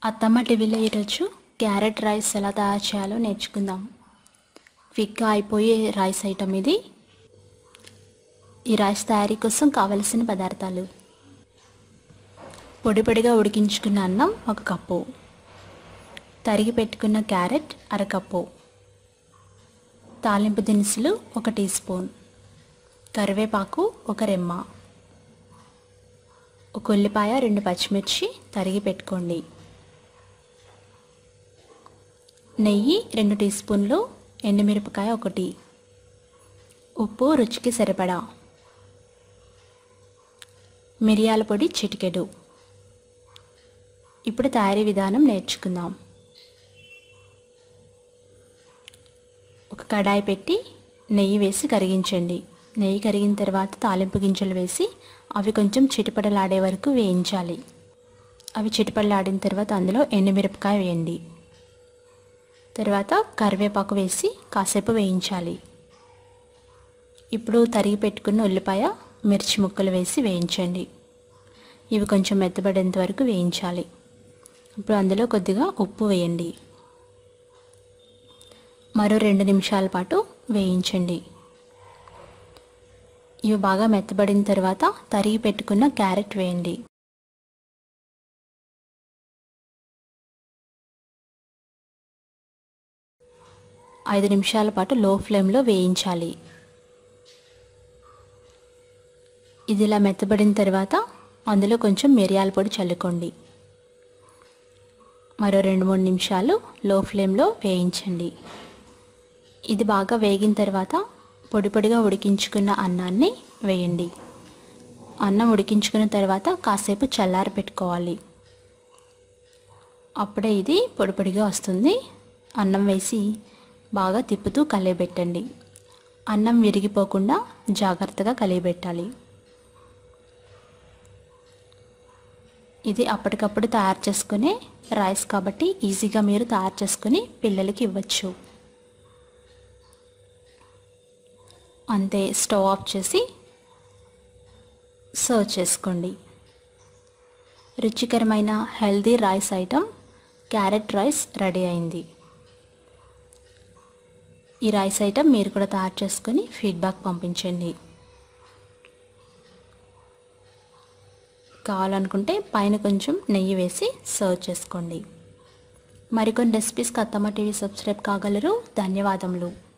అత్తమ్మ టీవీలో ఈరోజు క్యారెట్ రైస్ ఎలా తయారు చేయాలో నేర్చుకుందాం క్విక్గా అయిపోయే రైస్ ఐటమ్ ఇది ఈ రైస్ తయారీ కోసం కావలసిన పదార్థాలు పొడి పొడిగా ఉడికించుకున్న అన్నం ఒక కప్పు తరిగి పెట్టుకున్న క్యారెట్ అరకప్పు తాలింపు దినుసులు ఒక టీ స్పూన్ కరివేపాకు ఒక రెమ్మ ఒక ఉల్లిపాయ రెండు పచ్చిమిర్చి తరిగి పెట్టుకోండి నెయ్యి రెండు టీ స్పూన్లు ఎండుమిరపకాయ ఒకటి ఉప్పు రుచికి సరిపడా మిరియాల పొడి చిటికెడు ఇప్పుడు తయారీ విధానం నేర్చుకుందాం ఒక కడాయి పెట్టి నెయ్యి వేసి కరిగించండి నెయ్యి కరిగిన తర్వాత తాలింపు గింజలు వేసి అవి కొంచెం చిటిపడలాడే వరకు వేయించాలి అవి చిటిపడలాడిన తర్వాత అందులో ఎండుమిరపకాయ వేయండి తర్వాత కరివేపాకు వేసి కాసేపు వేయించాలి ఇప్పుడు తరిగి పెట్టుకున్న ఉల్లిపాయ మిర్చి ముక్కలు వేసి వేయించండి ఇవి కొంచెం మెత్తబడేంత వరకు వేయించాలి ఇప్పుడు అందులో కొద్దిగా ఉప్పు వేయండి మరో రెండు నిమిషాల పాటు వేయించండి ఇవి బాగా మెత్తబడిన తర్వాత తరిగి పెట్టుకున్న క్యారెట్ వేయండి ఐదు నిమిషాల పాటు లో ఫ్లేమ్లో వేయించాలి ఇది ఇలా మెత్తబడిన తర్వాత అందులో కొంచెం మిరియాల పొడి చల్లుకోండి మరో రెండు మూడు నిమిషాలు లో ఫ్లేమ్లో వేయించండి ఇది బాగా వేగిన తర్వాత పొడి పొడిగా ఉడికించుకున్న అన్నాన్ని వేయండి అన్నం ఉడికించుకున్న తర్వాత కాసేపు చల్లారి పెట్టుకోవాలి అప్పుడే ఇది పొడి పొడిగా వస్తుంది అన్నం వేసి బాగా తిప్పుతూ కలియబెట్టండి అన్నం విరిగిపోకుండా జాగ్రత్తగా కలియబెట్టాలి ఇది అప్పటికప్పుడు తయారు చేసుకునే రైస్ కాబట్టి ఈజీగా మీరు తయారు చేసుకుని పిల్లలకి ఇవ్వచ్చు అంతే స్టవ్ ఆఫ్ చేసి సర్వ్ చేసుకోండి రుచికరమైన healthy rice item carrot rice ready అయింది ఈ రైస్ ఐటమ్ మీరు కూడా తయారు చేసుకొని ఫీడ్బ్యాక్ పంపించండి కావాలనుకుంటే పైన కొంచెం నెయ్యి వేసి సర్వ్ చేసుకోండి మరికొన్ని రెసిపీస్కి అత్తమ్మ టీవీ సబ్స్క్రైబ్ కాగలరు ధన్యవాదములు